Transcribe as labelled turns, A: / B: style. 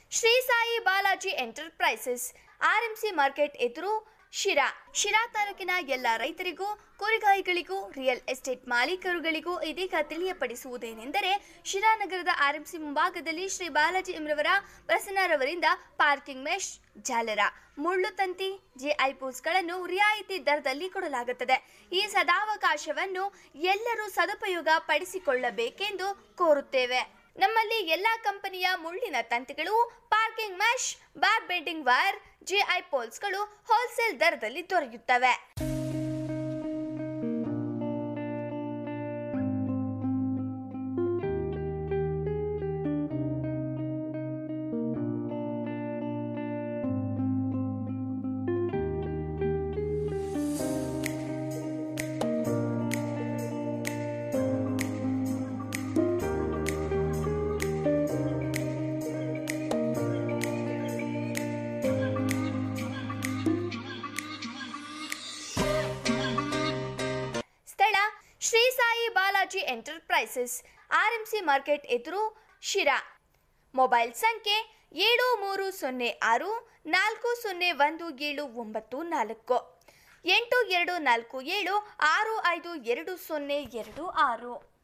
A: Shri Sai Balaji enterprises RMC market ಎದುರು ಶಿರಾ ಶಿರಾ ತಾಲೂಕಿನ ಎಲ್ಲ ರೈತರಿಗೂ ಕುರಿಗಾಯಿಗಳಿಗೂ ರಿಯಲ್ ಎಸ್ಟೇಟ್ ಮಾಲೀಕರುಗಳಿಗೂ ಇದೀಗ ತಿಳಿಯಪಡಿಸುವುದೇನೆಂದರೆ ಶಿರಾ ನಗರದ ಆರ್ಎಂಸಿ ಮುಂಭಾಗದಲ್ಲಿ ಶ್ರೀ ಬಾಲಾಜಿ ಎಂರವರ ಪ್ರಸನ್ನರವರಿಂದ ಪಾರ್ಕಿಂಗ್ ಮೆಶ್ ಜಾಲರ ಮುಳ್ಳು ತಂತಿ ಜಿಐ ಪೋಸ್ಟ್ಗಳನ್ನು ರಿಯಾಯಿತಿ ದರದಲ್ಲಿ ಕೊಡಲಾಗುತ್ತದೆ ಈ ಸದಾವಕಾಶವನ್ನು ಎಲ್ಲರೂ ಸದುಪಯೋಗ ಪಡಿಸಿಕೊಳ್ಳಬೇಕೆಂದು ಕೋರುತ್ತೇವೆ ನಮ್ಮಲ್ಲಿ ಎಲ್ಲಾ ಕಂಪನಿಯ ಮುಳ್ಳಿನ ತಂತಿಗಳು parking mesh bar bending wire GI ಪೋಲ್ಸ್ಗಳು ಹೋಲ್ಸೇಲ್ ದರದಲ್ಲಿ ದೊರೆಯುತ್ತವೆ ಸ್ಥಳ Shri Sai Balaji enterprises RMC market ಎದುರು ಶಿರಾ ಮೊಬೈಲ್ ಸಂಖ್ಯೆ ಏಳು ಮೂರು ಸೊನ್ನೆ ಆರು ನಾಲ್ಕು ಸೊನ್ನೆ ಒಂದು ಏಳು ಒಂಬತ್ತು ನಾಲ್ಕು ಎಂಟು ಎರಡು ನಾಲ್ಕು ಏಳು ಆರು ಐದು ಎರಡು ಸೊನ್ನೆ ಎರಡು ಆರು